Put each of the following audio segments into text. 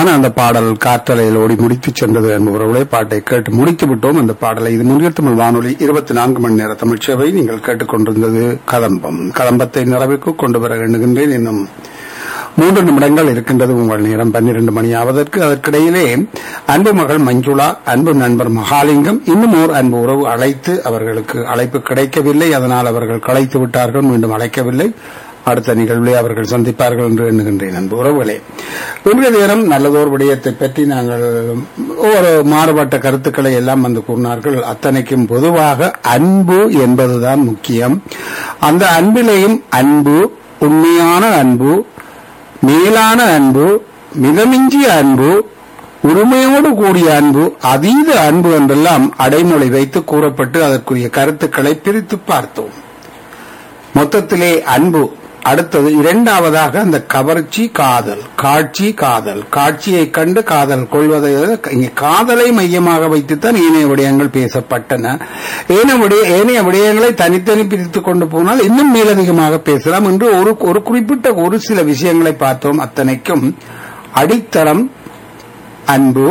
இனிமையான அந்த பாடல் காற்றலையில் ஓடி முடித்து சென்றது என்பவர்களே பாட்டை கேட்டு முடித்து விட்டோம் அந்த பாடலை இது முன்னில் தமிழ் வானொலி இருபத்தி நான்கு மணி நேர தமிழ்ச்சேவை நீங்கள் கேட்டுக்கொண்டிருந்தது கதம்பம் கதம்பத்தை நிறைவுக்கு கொண்டு வர எண்ணுகின்றேன் இன்னும் மூன்று நிமிடங்கள் இருக்கின்றது உங்கள் நேரம் பன்னிரண்டு மணி ஆவதற்கு அதற்கிடையிலே அன்பு மகள் மஞ்சுளா அன்பு நண்பர் மகாலிங்கம் இன்னும் ஓர் அன்பு உறவு அழைத்து அவர்களுக்கு அழைப்பு கிடைக்கவில்லை அதனால் அவர்கள் களைத்து விட்டார்கள் மீண்டும் அழைக்கவில்லை அடுத்த நிகழ்விலே அவர்கள் சந்திப்பார்கள் என்று எண்ணுகின்றேன் அன்பு உறவுகளே இன்றைய நேரம் நல்லதோர் விடயத்தை பற்றி நாங்கள் ஒரு மாறுபட்ட கருத்துக்களை எல்லாம் வந்து கூறினார்கள் அத்தனைக்கும் பொதுவாக அன்பு என்பதுதான் முக்கியம் அந்த அன்பிலேயும் அன்பு உண்மையான அன்பு மேலான அன்பு மிதமிஞ்சிய அன்பு உரிமையோடு கூடிய அன்பு அதீத அன்பு என்றெல்லாம் அடைமொழி வைத்து கூறப்பட்டு அதற்குரிய கருத்துக்களை பிரித்து பார்த்தோம் மொத்தத்திலே அன்பு அடுத்தது இரண்டாவதாக அந்த கவர்ச்சி காதல் காட்சி காதல் காட்சியை கண்டு காதல் கொள்வதை விட இங்கே காதலை மையமாக வைத்துத்தான் ஏனைய விடயங்கள் பேசப்பட்டன ஏனைய விடய- ஏனைய விடயங்களை தனித்தனி பிரித்துக் கொண்டு போனால் இன்னும் மேலதிகமாக பேசலாம் என்று ஒரு ஒரு குறிப்பிட்ட ஒரு சில விஷயங்களை பார்த்தோம் அத்தனைக்கும் அடித்தளம் அன்பு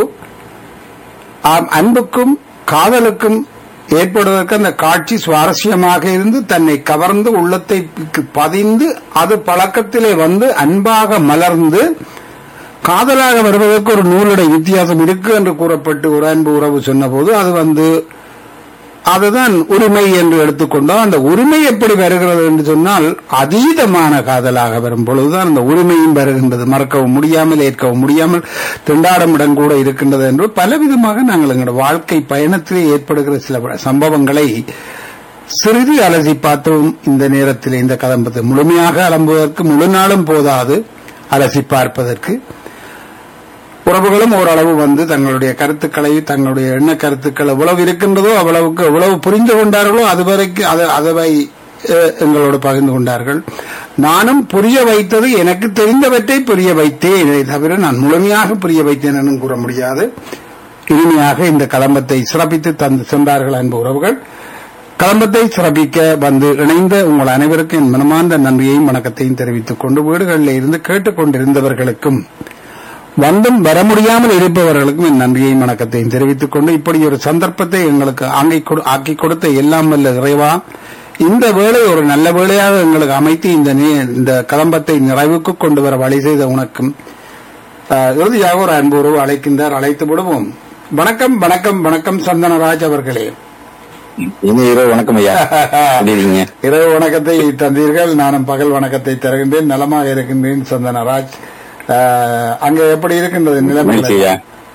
ஆம், அன்புக்கும் காதலுக்கும் ஏற்படுவதற்கு அந்த காட்சி சுவாரஸ்யமாக இருந்து தன்னை கவர்ந்து உள்ளத்தை பி- பதிந்து அது பழக்கத்திலே வந்து அன்பாக மலர்ந்து காதலாக வருவதற்கு ஒரு நூலுடைய வித்தியாசம் இருக்கு என்று கூறப்பட்டு ஒரு அன்பு உறவு சொன்னபோது அது வந்து அதுதான் உரிமை என்று எடுத்துக்கொண்டோம் அந்த உரிமை எப்படி வருகிறது என்று சொன்னால் அதீதமான காதலாக வரும் பொழுதுதான் அந்த உரிமையும் வருகின்றது மறக்கவும் முடியாமல் ஏற்கவும் முடியாமல் திண்டாடமிடம் கூட இருக்கின்றது என்று பலவிதமாக நாங்கள் எங்களுடைய வாழ்க்கை பயணத்திலே ஏற்படுகிற சில சம்பவங்களை சிறிது அலசி பார்த்தோம் இந்த நேரத்தில் இந்த கதம்பத்தை முழுமையாக அலம்புவதற்கு முழு நாளும் போதாது அலசி பார்ப்பதற்கு உறவுகளும் ஓரளவு வந்து தங்களுடைய கருத்துக்களை தங்களுடைய எண்ண கருத்துக்கள் எவ்வளவு இருக்கின்றதோ அவ்வளவுக்கு எவ்வளவு புரிந்து கொண்டார்களோ அதுவரைக்கு அது அதுவை அஹ், எங்களோடு பகிர்ந்து கொண்டார்கள் நானும் புரிய வைத்தது எனக்கு தெரிந்தவற்றை புரிய வைத்தேன் இதை தவிர நான் முழுமையாக புரிய வைத்தேன் என்றும் கூற முடியாது இனிமையாக இந்த கலம்பத்தை சிறப்பித்து தந்து சென்றார்கள் அன்பு உறவுகள் கலம்பத்தை சிறப்பிக்க வந்து இணைந்த உங்கள் அனைவருக்கும் என் மனமார்ந்த நன்றியையும் வணக்கத்தையும் தெரிவித்துக் கொண்டு வீடுகளில் இருந்து கேட்டுக்கொண்டிருந்தவர்களுக்கும் வந்தும் வர முடியாமல் இருப்பவர்களுக்கும் என் நன்றியையும் வணக்கத்தையும் தெரிவித்துக் கொண்டு இப்படி ஒரு சந்தர்ப்பத்தை எங்களுக்கு ஆங்கிக் கொடு- ஆக்கிக் கொடுத்த எல்லாம் வல்ல இறைவா இந்த வேளை ஒரு நல்ல வேளையாக எங்களுக்கு அமைத்து இந்த நே- இந்த கலம்பத்தை நிறைவுக்கு கொண்டு வர வழி செய்த உனக்கும் ஆஹ், இறுதியாக ஒரு அன்பு உறவு அழைக்கின்றார் அழைத்து விடுவோம் வணக்கம் வணக்கம் வணக்கம் சந்தனராஜ் அவர்களே இனி இரவு வணக்கம் ஐயா எப்படி இருக்கீங்க இரவு வணக்கத்தை தந்தீர்கள் நானும் பகல் வணக்கத்தை தருகின்றேன் நலமாக இருக்கின்றேன் சந்தனராஜ் ஆஹ், அங்க எப்படி இருக்கின்றது மகிழ்ச்சி நிலைமை ஐயா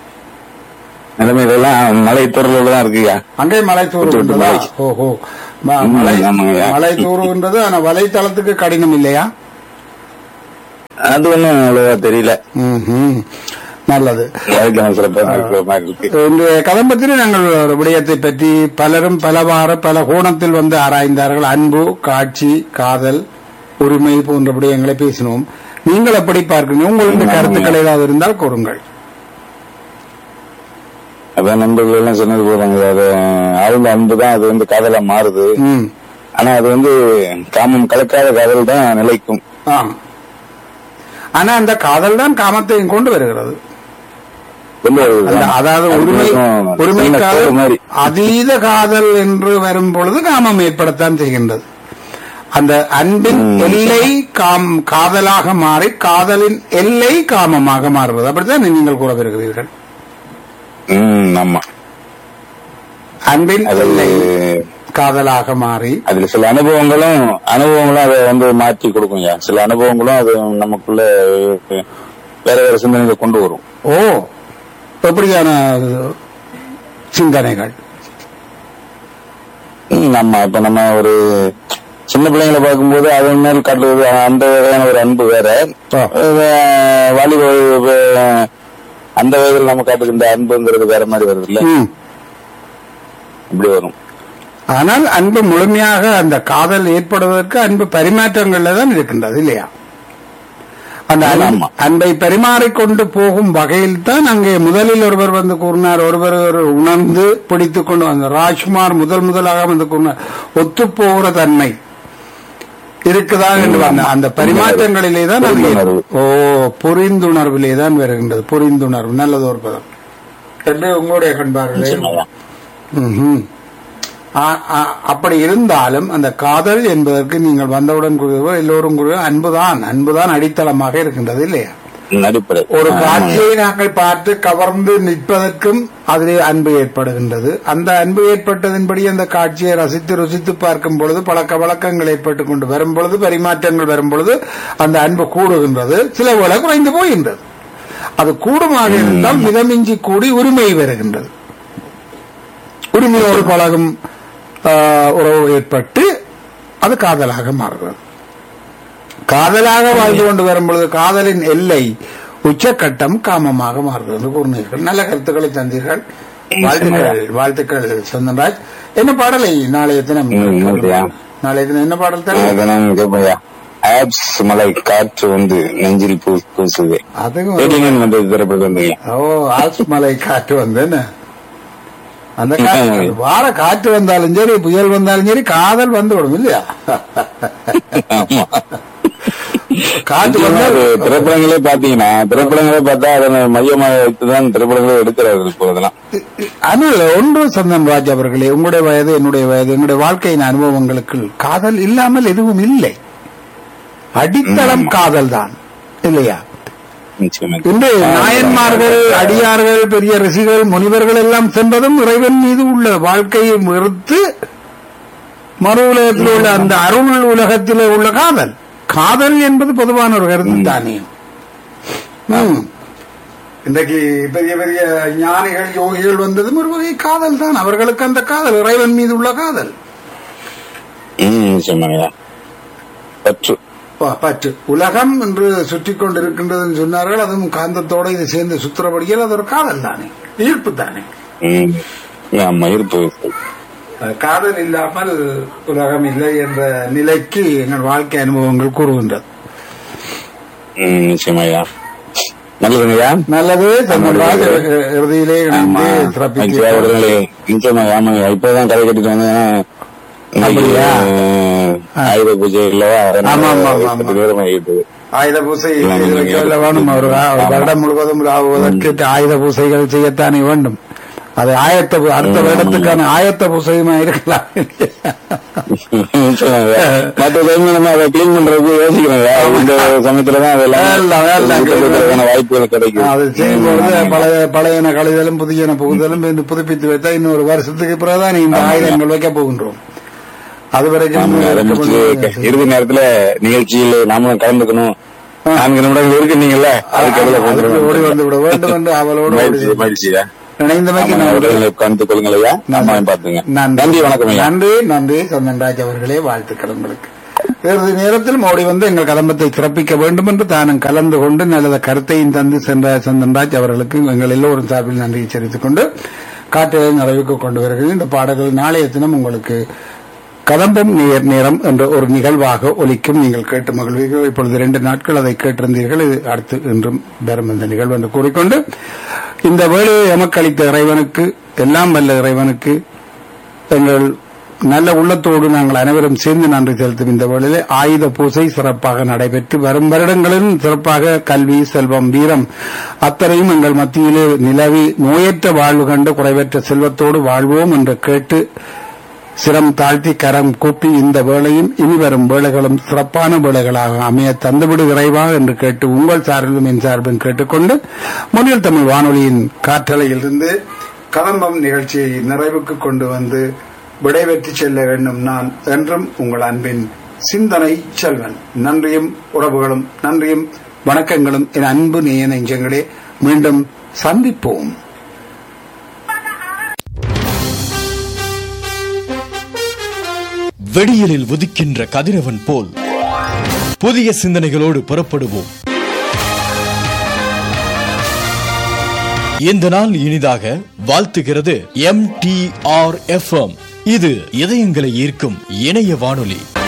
நிலைமையிலாம் மலை தூரல தான் இருக்குயா அங்கே மலை தூறுகின்றதா மலை. ஓஹோ ம- ம், மலை ஆமாங்கய்யா. மலை தூறுகின்றது ஆனா வலைத்தளத்துக்கு கடினம் இல்லையா அது ஒண்ணும் அவ்வளவா தெரியல ம்ஹும். நல்லது வாழ்க்கை சிறப்பா இருக்கிற மாதிரி இருக்கு இன்றைய கதம்பத்தில் நாங்கள் ஒரு விடயத்தை பற்றி பலரும் பலவாறு பல கோணத்தில் வந்து ஆராய்ந்தார்கள் அன்பு காட்சி காதல் உரிமை போன்ற விடயங்களை பேசினோம் நீங்கள் எப்படி பார்க்கிறீங்க உங்களுடைய கருத்துக்கள் ஏதாவது இருந்தால் கூறுங்கள் அதான் நண்பர்கள் எல்லாம் சொன்னது போறாங்க அது ஆழ்ந்த அன்பு தான் அது வந்து காதலா மாறுது ம் ஆனா அது வந்து காமம் கலக்காத காதல் தான் நிலைக்கும் ஆம் ஆனா அந்த காதல் தான் காமத்தையும் கொண்டு வருகிறது கொண்டு வருது. அந்த- அதாவது அது உரிமை கொஞ்சம் உரிமை சின்ன கோடு காதல் மாதிரி அதீத காதல் என்று வரும் பொழுது காமம் ஏற்படத்தான் செய்கின்றது அந்த அன்பின் எல்லை காம் காதலாக மாறி காதலின் எல்லை காமமாக மாறுவது அப்படித்தான் நீங்கள் கூற வருகிறீர்கள் ம் ஆமா அன்பின் அது எல்லை காதலாக மாறி அதுல சில அனுபவங்களும் அனுபவங்களும் அதை வந்து மாற்றி கொடுக்குங்க சில அனுபவங்களும் அது நமக்குள்ள வேற வேற சிந்தனைகளை கொண்டு வரும் ஓ எப்படியான சிந்தனைகள் ம், நம்ம இப்ப நம்ம ஒரு சின்ன பிள்ளைங்களை பார்க்கும்போது அதன் மேல் காட்டுவது அந்த வகையான ஒரு அன்பு வேற ஆ. அஹ், வாலிப வ- அந்த வயதில் நம்ம காட்டுகின்ற அன்புங்கிறது வேற மாதிரி வருது இல்ல ம். இப்படி வரும் ஆனால் அன்பு முழுமையாக அந்த காதல் ஏற்படுவதற்கு அன்பு பரிமாற்றங்கள்ல தான் இருக்கின்றது இல்லையா அந்த அன்பு- ஆமா. அன்பை பரிமாறிக்கொண்டு போகும் வகையில் தான் அங்கே முதலில் ஒருவர் வந்து கூறினார் ஒருவர் ஒரு உணர்ந்து பிடித்துக் கொண்டு வந்த ராஜ்குமார் முதல் முதலாக வந்து கூறினார் ஒத்துப்போகிற தன்மை இருக்குதா என்று வந்த அந்த பரிமாற்றங்களிலே தான் அது புரிந்துணர்வு. ஓ புரிந்துணர்விலே தான் வருகின்றது புரிந்துணர்வு நல்லது ஒரு பதம் என்று உங்களுடைய கண்பார்களே நிச்சயமாய்யா. ம்ஹும். ஆ- ஆ- அப்படி இருந்தாலும் அந்த காதல் என்பதற்கு நீங்கள் வந்தவுடன் கூறுவோ எல்லோரும் கூறுவோ அன்புதான் அன்புதான் அடித்தளமாக இருக்கின்றது இல்லையா நடிப்படை ஒரு காட்சியை நாங்கள் பார்த்து கவர்ந்து நிற்பதற்கும் அதிலே அன்பு ஏற்படுகின்றது அந்த அன்பு ஏற்பட்டதின்படி அந்த காட்சியை ரசித்து ருசித்து பார்க்கும் பொழுது பழக்க வழக்கங்கள் ஏற்பட்டுக் கொண்டு வரும் பொழுது பரிமாற்றங்கள் வரும் பொழுது அந்த அன்பு கூடுகின்றது சில வேளை குறைந்து போகின்றது அது கூடுமாக இருந்தால் மிதமிஞ்சி கூடி உரிமை வருகின்றது உரிமையோடு பழகும் ஆ, உறவு ஏற்பட்டு அது காதலாக மாறுகிறது காதலாக வாழ்ந்து கொண்டு வரும்பொழுது காதலின் எல்லை உச்சக்கட்டம் காமமாக மாறுகிறது என்று கூறினீர்கள் நல்ல கருத்துக்களை தந்தீர்கள் வாழ்த்துக்கள் வாழ்த்துக்கள் சந்தன்ராஜ் என்ன பாடலை நாளைய தினம் ம், நன்றியா. நாளைய தினம் என்ன பாடல் தர அதெல்லாம் கேட்பையா ஆப்ஸ் மலை காற்று வந்து நெஞ்சில் பூ பூசுது அதுவும் ஏடிஎன் வந்து திரைப்படம் வந்தீங்க ஓ ஆல்ஸ் மலை காற்று வந்தேன்னு அந்த காற்று அது வார காற்று வந்தாலும் சரி புயல் வந்தாலும் சரி காதல் வந்து விடும் இல்லையா ஆமா காற்று நிச்சயமா வந்தால் அது திரைப்படங்களே பாத்தீங்கன்னா திரைப்படங்களே பார்த்தா அதனை மையமாக வைத்துதான் திரைப்படங்களே எடுக்கிறார்கள் இப்போ அதெல்லாம் ஆனால் ஒன்று சந்தன் ராஜ் அவர்களே உங்களுடைய வயது என்னுடைய வயது என்னுடைய வாழ்க்கையின் அனுபவங்களுக்கு காதல் இல்லாமல் எதுவும் இல்லை அடித்தளம் காதல் தான் இல்லையா நிச்சயமா இன்று நாயன்மார்கள் அடியார்கள் பெரிய ரிஷிகள் முனிவர்கள் எல்லாம் சென்றதும் இறைவன் மீது உள்ள வாழ்க்கையை வெறுத்து மறு உலகத்தில் உள்ள அந்த அருள் உலகத்திலே உள்ள காதல் காதல் என்பது பொதுவான ஒரு கருத்து தானே ம். இன்றைக்கு பெரிய பெரிய ஞானிகள் யோகிகள் வந்ததும் ஒரு வகை காதல் தான் அவர்களுக்கு அந்த காதல் இறைவன் மீது உள்ள காதல் ம் நிச்சயமாங்கய்யா பற்று ப- பற்று உலகம் என்று சுற்றி கொண்டிருக்கின்றதுன்னு சொன்னார்கள் அதுவும் காந்தத்தோட இது சேர்ந்து சுற்றுறபடியால் அது ஒரு காதல் தானே ஈர்ப்பு தானே ம் ஆமா இருப்பு அஹ் காதல் இல்லாமல் உலகம் இல்லை என்ற நிலைக்கு எங்கள் வாழ்க்கை அனுபவங்கள் கூறுகின்றது ம் நிச்சயமாய்யா நல்லதுங்கய்யா நல்லது தமிழ்ராஜ் இறுதியிலே ஆமா இணைந்து சிறப்பித்து ஐயா, உடனே நிச்சயமா ஆமாங்க இப்பதான் கதை கட்டிட்டு வந்தேன் இன்னைக்கு, அப்படியா? அஹ், ஆயுத பூஜை இல்லவா அதனால ஆமா, ஆமா, ஆமா, ஆமா. பத்து நேரம் ஆகிட்டு ஆயுத பூசை ஆமா, செய்து வைக்க ஆமா. வேணும் ஒரு ஒரு வருடம் முழுவதும் ஆகுவதற்கு ஆயுத பூசைகள் செய்யத்தானே வேண்டும் அது ஆயத்த பூ- அடுத்த வருடத்துக்கான ஆயத்த பூசையுமா இருக்கலாம் மற்ற டைம்ல நம்ம அதை கிளீன் பண்றதுக்கு யோசிக்கணும் இந்த சமயத்துலதான் அதெல்லாம் எல்லாம், எல்லாம் ஊக்குவிக்கிறதுக்கான வாய்ப்புகள் கிடைக்கும் அது செய்யும்பொழுது பழைய பழையன கழிதலும் புதியன புகுதலும் இந்த புதுப்பித்து வைத்தா இன்னொரு வருஷத்துக்கு பிறகுதான் இந்த ஆயுதங்கள் வைக்க போகின்றோம் அது வரைக்கும் ஆமா, அதை இருக்க முடிச்சு முடியாது. இறுதி நேரத்துல நிகழ்ச்சியில் நாமளும் கலந்துக்கணும் நான்கு நிமிடங்கள் இருக்கீங்கல்ல அதுக்கு எவ்வளவு அதுக்கு ஓடி கொண்டு வந்து விட வேண்டும் என்று அவளோடு ஓடி மகிழ்ச்சி மகிழ்ச்சியா இணைந்தமைக்கு ஆமா, நன்றி உடல்நிலை கலந்து கொள்ளுங்கள் ஐயா அம்மாவையும் பாத்துங்க நன்றி வணக்கம் ஐயா நன்றி நன்றி சந்தன்ராஜ் அவர்களே வாழ்த்துக்கள் உங்களுக்கு இறுதி நேரத்தில் மோடி வந்து எங்கள் கதம்பத்தை சிறப்பிக்க வேண்டும் என்று தானும் கலந்து கொண்டு நல்ல கருத்தையும் தந்து சென்ற சந்தன்ராஜ் அவர்களுக்கு எங்கள் எல்லோரும் சார்பில் நன்றியை தெரிவித்துக் கொண்டு காட்டுகளை நிறைவுக்கு கொண்டு வருகிறேன் இந்த பாடல்கள் நாளைய தினம் உங்களுக்கு கதம்பம் நேர் நேரம் என்ற ஒரு நிகழ்வாக ஒலிக்கும் நீங்கள் கேட்டு மகிழ்வீர்கள் இப்பொழுது இரண்டு நாட்கள் அதை கேட்டிருந்தீர்கள் இது அடுத்து இன்றும் வரும் இந்த நிகழ்வு என்று கூறிக்கொண்டு இந்த வேலையை எமக்களித்த இறைவனுக்கு எல்லாம் வல்ல இறைவனுக்கு எங்கள் நல்ல உள்ளத்தோடு நாங்கள் அனைவரும் சேர்ந்து நன்றி செலுத்தும் இந்த வேளையிலே ஆயுத பூசை சிறப்பாக நடைபெற்று வரும் வருடங்களிலும் சிறப்பாக கல்வி செல்வம் வீரம் அத்தனையும் எங்கள் மத்தியிலே நிலவி நோயற்ற வாழ்வு கண்டு குறைவற்ற செல்வத்தோடு வாழ்வோம் என்று கேட்டு சிரம் தாழ்த்தி கரம் கூப்பி இந்த வேளையும் இனி வரும் வேளைகளும் சிறப்பான வேளைகளாக அமைய தந்துவிடு இறைவா என்று கேட்டு உங்கள் சார்பிலும் என் சார்பிலும் கேட்டுக்கொண்டு முன்னில் தமிழ் வானொலியின் காற்றலையிலிருந்து கதம்பம் நிகழ்ச்சியை நிறைவுக்கு கொண்டு வந்து விடைபெற்று செல்ல வேண்டும் நான் என்றும் உங்கள் அன்பின் சிந்தனை செல்வன் நன்றியும் உறவுகளும் நன்றியும் வணக்கங்களும் என் அன்பு நேய நெஞ்சங்களே மீண்டும் சந்திப்போம் வெடியலில் உதிக்கின்ற கதிரவன் போல் புதிய சிந்தனைகளோடு புறப்படுவோம் இந்த நாள் இனிதாக வாழ்த்துகிறது எம் டி ஆர் எஃப் இது இதயங்களை ஈர்க்கும் இணைய வானொலி